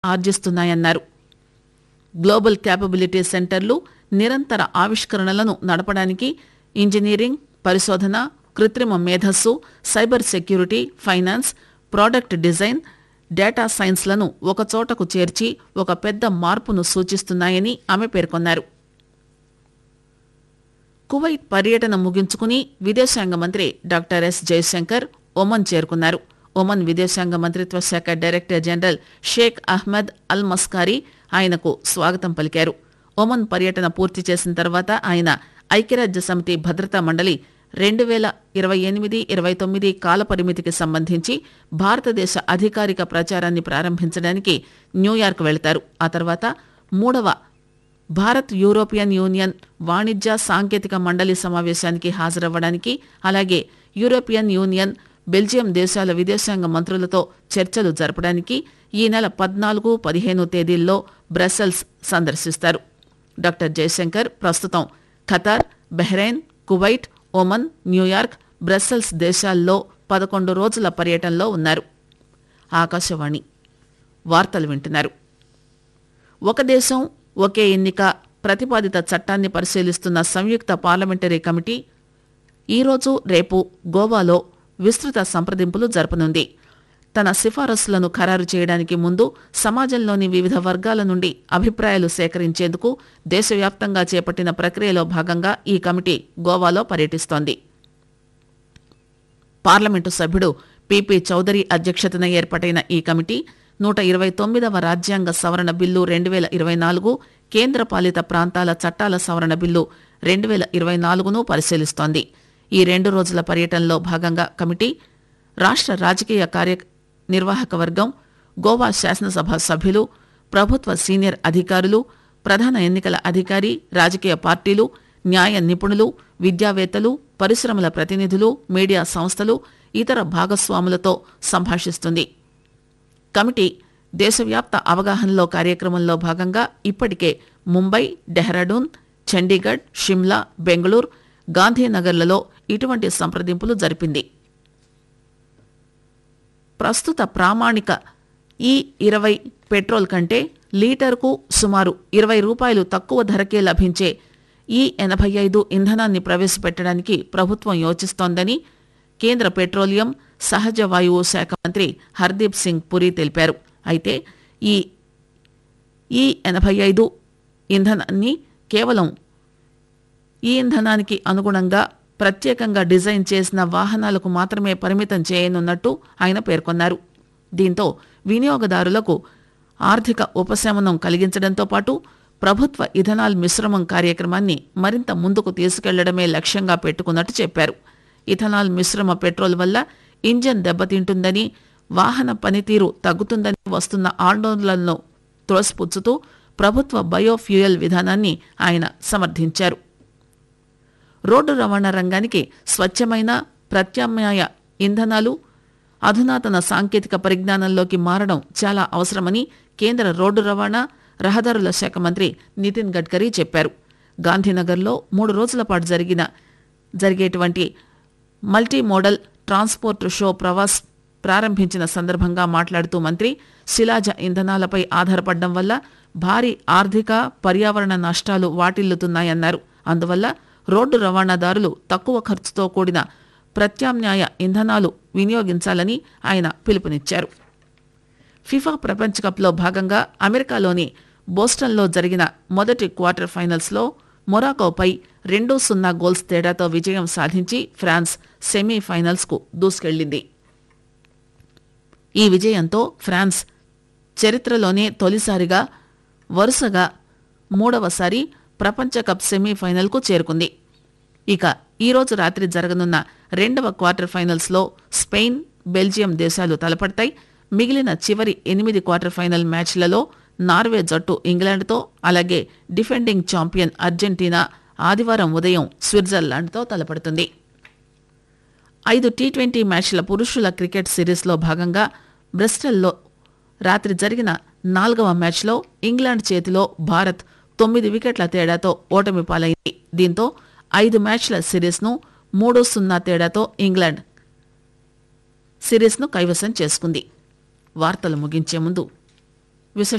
ఆర్జిస్తున్నాయన్నారు global capability సెంటర్లు నిరంతర ఆవిష్కరణలను నడపడానికి ఇంజనీరింగ్ పరిశోధన కృత్రిమ మేధస్సు cyber security finance product design data సైన్స్లను ఒకచోటకు చేర్చి ఒక పెద్ద మార్పును సూచిస్తున్నాయని ఆమె పేర్కొన్నారు కువైట్ పర్యటన ముగించుకుని విదేశాంగ మంత్రి డాక్టర్ ఎస్ జయశంకర్ ఒమన్ చేరుకున్నారు ఒమన్ విదేశాంగ మంత్రిత్వ శాఖ director general Sheikh Ahmed Al Maskari ఆయనకు స్వాగతం పలికారు ఒమన్ పర్యటన పూర్తి చేసిన తర్వాత ఆయన ఐక్యరాజ్య సమితి భద్రతా మండలి రెండు వేల ఇరవై ఎనిమిది ఇరవై తొమ్మిది కాల పరిమితికి సంబంధించి భారతదేశ అధికారిక ప్రచారాన్ని ప్రారంభించడానికి న్యూయార్క్ వెళతారు ఆ తర్వాత మూడవ భారత్ యూరోపియన్ యూనియన్ వాణిజ్య సాంకేతిక మండలి సమావేశానికి హాజరవ్వడానికి అలాగే యూరోపియన్ యూనియన్ బెల్జియం దేశాల విదేశాంగ మంత్రులతో చర్చలు జరపడానికి ఈ నెల పద్నాలుగు పదిహేను తేదీల్లో బ్రసెల్స్ సందర్శిస్తారు డాక్టర్ జయశంకర్ ప్రస్తుతం Qatar Bahrain Kuwait Oman New York Brussels దేశాల్లో పదకొండు రోజుల పర్యటనలో ఉన్నారు ఆకాశవాణి వార్తలు వింటున్నారు ఒక దేశం ఒకే ఎన్నిక ప్రతిపాదిత చట్టాన్ని పరిశీలిస్తున్న సంయుక్త పార్లమెంటరీ కమిటీ ఈరోజు రేపు గోవాలో విస్తృత సంప్రదింపులు జరపనుంది తన సిఫారసులను ఖరారు చేయడానికి ముందు సమాజంలోని వివిధ వర్గాల నుండి అభిప్రాయాలు సేకరించేందుకు దేశవ్యాప్తంగా చేపట్టిన ప్రక్రియలో భాగంగా ఈ కమిటీ గోవాలో పర్యటిస్తోంది పార్లమెంటు సభ్యుడు పిపి చౌదరి అధ్యక్షతన ఏర్పాటైన ఈ కమిటీ నూట ఇరవై తొమ్మిదవ రాజ్యాంగ సవరణ బిల్లు రెండు వేల ఇరవై నాలుగు కేంద్రపాలిత ప్రాంతాల చట్టాల సవరణ బిల్లు రెండు వేల ఇరవై నాలుగును పరిశీలిస్తోంది ఈ రెండు రోజుల పర్యటనలో భాగంగా కమిటీ రాష్ట్ర రాజకీయ కార్య నిర్వాహక వర్గం గోవా శాసనసభ సభ్యులు ప్రభుత్వ సీనియర్ అధికారులు ప్రధాన ఎన్నికల అధికారి రాజకీయ పార్టీలు న్యాయ నిపుణులు విద్యావేత్తలు పరిశ్రమల ప్రతినిధులు మీడియా సంస్థలు ఇతర భాగస్వాములతో సంభాషిస్తుంది కమిటీ దేశవ్యాప్త అవగాహనలో కార్యక్రమంలో భాగంగా ఇప్పటికే ముంబై డెహ్రాడూన్ చండీగఢ్ షిమ్లా బెంగళూరు గాంధీనగర్లలో ఇటువంటి సంప్రదింపులు జరిపింది ప్రస్తుత ప్రామాణిక ఈ ఇరవై పెట్రోల్ కంటే లీటర్కు సుమారు ఇరవై రూపాయలు తక్కువ ధరకే లభించే ఈ ఎనభై ఐదు ఇంధనాన్ని ప్రవేశపెట్టడానికి ప్రభుత్వం యోచిస్తోందని కేంద్ర పెట్రోలియం సహజ వాయువు శాఖ మంత్రి హర్దీప్ సింగ్ పురి తెలిపారు అయితే ఈ ఈ ఎనభై ఐదు ఇంధనాన్ని కేవలం ఈ ఇంధనానికి అనుగుణంగా ప్రత్యేకంగా డిజైన్ చేసిన వాహనాలకు మాత్రమే పరిమితం చేయనున్నట్టు ఆయన పేర్కొన్నారు దీంతో వినియోగదారులకు ఆర్థిక ఉపశమనం కలిగించడంతో పాటు ప్రభుత్వ ఇథనాల్ మిశ్రమం కార్యక్రమాన్ని మరింత ముందుకు తీసుకెళ్లడమే లక్ష్యంగా పెట్టుకున్నట్టు చెప్పారు ఇథనాల్ మిశ్రమ పెట్రోల్ వల్ల ఇంజన్ దెబ్బతింటుందని వాహన పనితీరు తగ్గుతుందని వస్తున్న ఆందోళనలను త్రోసిపుచ్చుతూ ప్రభుత్వ బయోఫ్యూయల్ విధానాన్ని ఆయన సమర్థించారు రోడ్డు రవాణా రంగానికి స్వచ్ఛమైన ప్రత్యామ్నాయ ఇంధనాలు అధునాతన సాంకేతిక పరిజ్ఞానంలోకి మారడం చాలా అవసరమని కేంద్ర రోడ్డు రవాణా రహదారుల శాఖ మంత్రి నితిన్ గడ్కరీ చెప్పారు గాంధీనగర్లో మూడు రోజుల పాటు జరిగిన జరిగేటువంటి multi modal transport show Pravas ప్రారంభించిన సందర్భంగా మాట్లాడుతూ మంత్రి శిలాజ ఇంధనాలపై ఆధారపడడం వల్ల భారీ ఆర్థిక పర్యావరణ నష్టాలు వాటిల్లుతున్నాయన్నారు అందువల్ల రోడ్డు రవాణాదారులు తక్కువ ఖర్చుతో కూడిన ప్రత్యామ్నాయ ఇంధనాలు వినియోగించాలని ఆయన పిలుపునిచ్చారు ఫిఫా ప్రపంచ కప్లో భాగంగా అమెరికాలోని బోస్టన్లో జరిగిన మొదటి క్వార్టర్ ఫైనల్స్లో మొరాకోపై రెండు సున్నా గోల్స్ తేడాతో విజయం సాధించి ఫ్రాన్స్ సెమీఫైనల్స్కు దూసుకెళ్లింది ఈ విజయంతో ఫ్రాన్స్ చరిత్రలోనే తొలిసారిగా వరుసగా మూడవసారి ప్రపంచ కప్ సెమీఫైనల్కు చేరుకుంది ఇక ఈరోజు రాత్రి జరగనున్న రెండవ క్వార్టర్ ఫైనల్స్లో స్పెయిన్ బెల్జియం దేశాలు తలపడతాయి మిగిలిన చివరి ఎనిమిది క్వార్టర్ ఫైనల్ మ్యాచ్లలో నార్వే జట్టు ఇంగ్లాండ్తో అలాగే డిఫెండింగ్ ఛాంపియన్ అర్జెంటీనా ఆదివారం ఉదయం స్విట్జర్లాండ్తో తలపడుతుంది ఐదు టీ ట్వంటీ మ్యాచ్ల పురుషుల క్రికెట్ సిరీస్లో భాగంగా బ్రిస్టల్లో రాత్రి జరిగిన నాలుగవ మ్యాచ్లో ఇంగ్లాండ్ చేతిలో భారత్ తొమ్మిది వికెట్ల తేడాతో ఓటమి పాలైంది దీంతో ఐదు మ్యాచ్ల సిరీస్ను మూడు సున్నా తేడాతో ఇంగ్లాండ్ సిరీస్ను కైవసం చేసుకుంది వార్తలు ముగించే ముందు